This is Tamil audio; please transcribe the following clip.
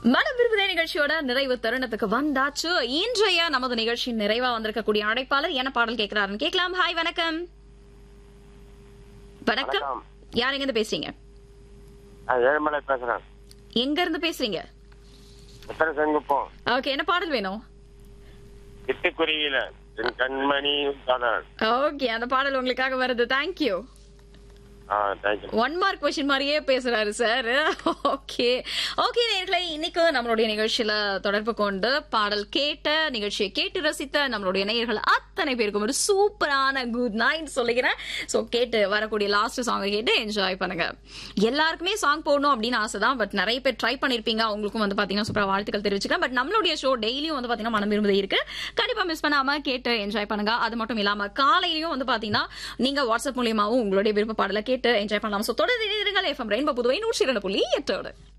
மனம் விரும்புதே நிகழ்ச்சியோட நிறைவு தருணத்துக்கு வந்தாச்சு இன்றைய நமது நிகழ்ச்சியின் நிறைவா வந்திருக்கக்கூடிய அழைப்பாளர் என்ன பாடல் கேட்கிறாருன்னு கேட்கலாம் ஹாய் வணக்கம் வணக்கம் வணக்கம். யார் எங்க இருந்து பேசுறீங்க நான் ஏழுமலை பேசுறேன் எங்க இருந்து பேசுறீங்க உத்தர செங்குப்பம் ஓகே என்ன பாடல் வேணும் சிட்டுக்குருவியில என் கண்மணி காதல் ஓகே அந்த பாடல் உங்களுக்காக வருது தேங்க்யூ ஆ தேங்க்யூ ஒன் மார்க் கொஸ்டின் மாதிரியே பேசுறாரு சார் ஓகே ஓகே நேர்களை இன்னைக்கு நம்மளுடைய நிகழ்ச்சியில தொடர்பு கொண்டு பாடல் கேட்ட நிகழ்ச்சியை கேட்டு ரசித்த நம்மளுடைய நேயர்கள் அத்தனை பேருக்கும் ஒரு சூப்பரான குட் நைட் சொல்லிக்கிறேன் சோ கேட்டு வரக்கூடிய லாஸ்ட் சாங்கை கேட்டு என்ஜாய் பண்ணுங்க எல்லாருக்குமே சாங் போடணும் அப்படின்னு ஆசை தான் பட் நிறைய பேர் ட்ரை பண்ணிருப்பீங்க அவங்களுக்கும் வந்து பாத்தீங்கன்னா சூப்பரா வாழ்த்துக்கள் தெரிவிச்சுக்கிறேன் பட் நம்மளுடைய ஷோ டெய்லியும் வந்து பாத்தீங்கன்னா மனம் விரும்புது இருக்கு கண்டிப்பா மிஸ் பண்ணாம கேட்டு என்ஜாய் பண்ணுங்க அது மட்டும் இல்லாம காலையிலயும் வந்து பாத்தீங்கன்னா நீங்க வாட்ஸ்அப் மூலியமாவும் உங்களுடைய விருப்ப பாடலை கேட்டு என்ஜாய் பண்ணலாம் சோ தொடர்ந்து இணைந்திருங்கள் எஃப்எம் ரெயின்போ புதுவை நூற்றி இரண்டு புள்ளி எட்டோடு